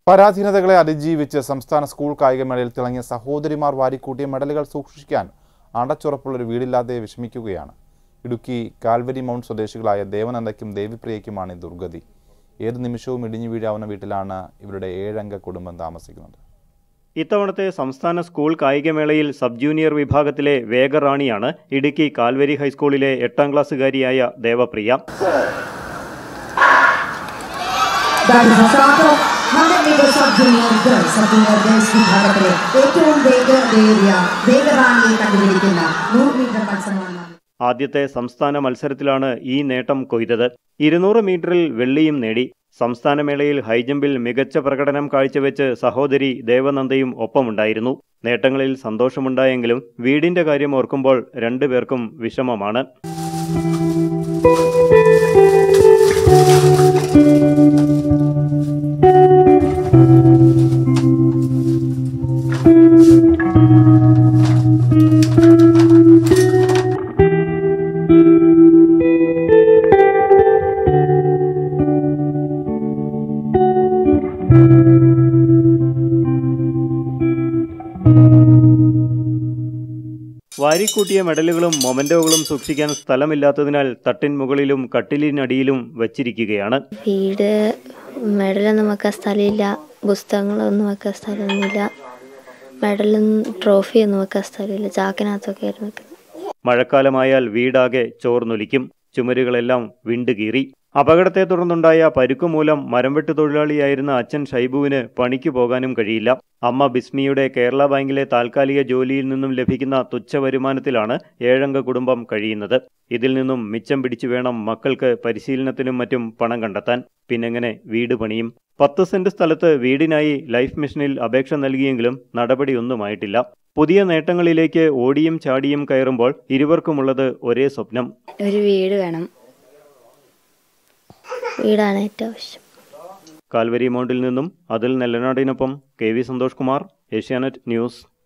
പരാധീനതകളെ അതിജീവിച്ച് സംസ്ഥാന സ്കൂൾ കായികമേളയിൽ തിളങ്ങിയ സഹോദരിമാർ വാരിക്കൂട്ടിയ മെഡലുകൾ സൂക്ഷിക്കാൻ അടച്ചുറപ്പുള്ളൊരു വീടില്ലാതെ വിഷമിക്കുകയാണ് ഇടുക്കി കാൽവരി മൗണ്ട് സ്വദേശികളായ ദേവനന്ദയ്ക്കും ദേവിപ്രിയയ്ക്കുമാണ് ഈ ദുർഗതി ഏത് നിമിഷവും ഇടിഞ്ഞു വീഴാവുന്ന വീട്ടിലാണ് ഇവരുടെ ഏഴംഗ കുടുംബം താമസിക്കുന്നത് ഇത്തവണത്തെ സംസ്ഥാന സ്കൂൾ കായികമേളയിൽ സബ് ജൂനിയർ വിഭാഗത്തിലെ വേഗറാണിയാണ് ഇടുക്കി കാൽവരി ഹൈസ്കൂളിലെ എട്ടാം ക്ലാസ്സുകാരിയായ Devapriya That is the start of 100 meter sub-junior girls. Sub-junior girls വിഭാഗത്തിലെ ഏറ്റവും വേഗതയേറിയ വേഗറാണിയെ കണ്ടുപിടിക്കുന്ന നൂറ് മീറ്റർ മത്സരമാണ് ആദ്യത്തെ സംസ്ഥാന മത്സരത്തിലാണ് ഈ നേട്ടം കൊയ്തത് ഇരുന്നൂറ് മീറ്ററിൽ വെള്ളിയും നേടി സംസ്ഥാനമേളയിൽ ഹൈജമ്പിൽ മികച്ച പ്രകടനം കാഴ്ചവെച്ച് സഹോദരി ദേവനന്ദയും ഒപ്പമുണ്ടായിരുന്നു നേട്ടങ്ങളിൽ സന്തോഷമുണ്ടായെങ്കിലും വീടിന്റെ കാര്യം ഓർക്കുമ്പോൾ രണ്ടുപേർക്കും വിഷമമാണ് വാരിക്കൂട്ടിയ മെഡലുകളും മൊമെന്റോകളും സൂക്ഷിക്കാൻ സ്ഥലമില്ലാത്തതിനാൽ തട്ടിൻ മുകളിലും കട്ടിലിനടിയിലും വച്ചിരിക്കുകയാണ് വീട് മെഡലൊന്നും വെക്കാൻ സ്ഥലമില്ല പുസ്തകങ്ങളൊന്നും വെക്കാൻ സ്ഥലമൊന്നുമില്ല മെഡലും ട്രോഫിയൊന്നും വെക്കാൻ സ്ഥലമില്ല ചാക്കിനകത്തൊക്കെ ആയിരുന്നു വെക്കുന്നത് മഴക്കാലമായാൽ വീടാകെ ചോർന്നൊലിക്കും ചുമരുകളെല്ലാം വിണ്ടുകീറി അപകടത്തെ തുടർന്നുണ്ടായ പരുക്കു മൂലം മരംവെട്ട് തൊഴിലാളിയായിരുന്ന അച്ഛൻ ഷൈബുവിന് പണിക്ക് പോകാനും കഴിയില്ല അമ്മ ബിസ്മിയുടെ കേരള ബാങ്കിലെ താൽക്കാലിക ജോലിയിൽ നിന്നും ലഭിക്കുന്ന തുച്ഛ വരുമാനത്തിലാണ് ഏഴംഗ കുടുംബം കഴിയുന്നത് ഇതിൽ നിന്നും മിച്ചം പിടിച്ചു വേണം മക്കൾക്ക് പരിശീലനത്തിനും മറ്റും പണം കണ്ടെത്താൻ പിന്നെങ്ങനെ വീട് പണിയും പത്ത് സെന്റ് സ്ഥലത്ത് വീടിനായി ലൈഫ് മിഷനിൽ അപേക്ഷ നൽകിയെങ്കിലും നടപടിയൊന്നുമായിട്ടില്ല പുതിയ നേട്ടങ്ങളിലേക്ക് ഓടിയും ചാടിയും കയറുമ്പോൾ ഇരുവർക്കുമുള്ളത് ഒരേ സ്വപ്നം ഒരു വീട് വേണം വീടാണ് ഏറ്റവും ആവശ്യം കാൽവരി മൗണ്ടിൽ നിന്നും അതിൽ നെല്ലനാടിനൊപ്പം K V Santhosh Kumar Asianet news